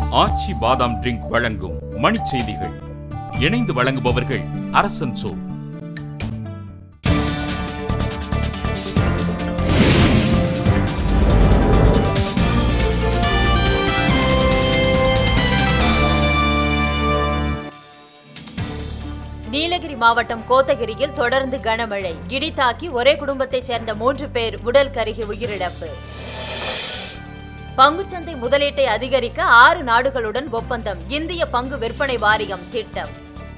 ஆச்சி பாதாம் ட்ரிங்க் வழங்கும் மணிச் செய்திகள் இணைந்து வழங்குபவர்கள் அரசன் சோ நீலகிரி மாவட்டம் கோத்தகிரியில் தொடர்ந்து கனமழை இடி தாக்கி ஒரே குடும்பத்தைச் சேர்ந்த மூன்று பேர் உடல் கருகி உயிரிழப்பு பங்குச்சந்தை முதலீட்டை அதிகரிக்க ஆறு நாடுகளுடன் ஒப்பந்தம் இந்திய பங்கு விற்பனை வாரியம் திட்டம்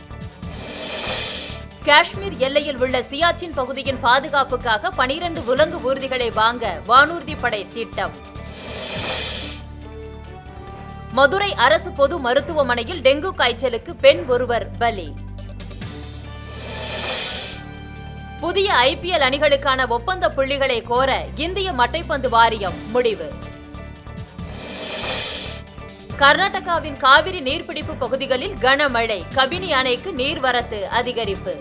காஷ்மீர் எல்லையில் உள்ள சியாச்சின் பகுதியின் பாதுகாப்புக்காக பனிரண்டு உலங்கு ஊர்திகளை வாங்க வானூர்தி படை திட்டம் மதுரை அரசு பொது மருத்துவமனையில் டெங்கு காய்ச்சலுக்கு பெண் ஒருவர் பலி புதிய ஐபிஎல் அணிகளுக்கான ஒப்பந்த புள்ளிகளை கோர இந்திய மட்டைப்பந்து வாரியம் முடிவு கர்நாடகாவின் காவிரி நீர்பிடிப்பு பகுதிகளில் கனமழை கபினி அணைக்கு நீர்வரத்து அதிகரிப்பு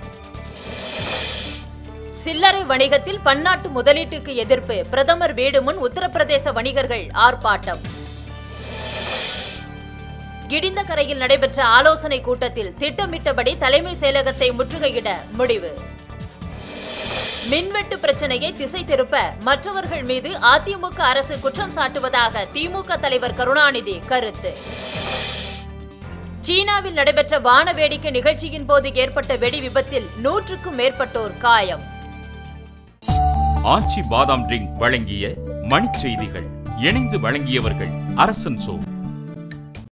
சில்லறை வணிகத்தில் பன்னாட்டு முதலீட்டுக்கு எதிர்ப்பு பிரதமர் வீடு முன் உத்தரப்பிரதேச வணிகர்கள் ஆர்ப்பாட்டம் இடிந்த கரையில் நடைபெற்ற ஆலோசனை கூட்டத்தில் திட்டமிட்டபடி தலைமை செயலகத்தை முற்றுகையிட முடிவு மின்வெட்டு பிரச்சனையை திசை திருப்ப மற்றவர்கள் மீது அதிமுக அரசு குற்றம் சாட்டுவதாக திமுக தலைவர் கருணாநிதி கருத்து சீனாவில் நடைபெற்ற வான வேடிக்கை நிகழ்ச்சியின் போது ஏற்பட்ட வெடி விபத்தில் நூற்றுக்கும் மேற்பட்டோர் காயம் ஆச்சி பாதாம் ட்ரிங்க் வழங்கிய மணிச் செய்திகள் இணைந்து வழங்கியவர்கள் அரசன் சோ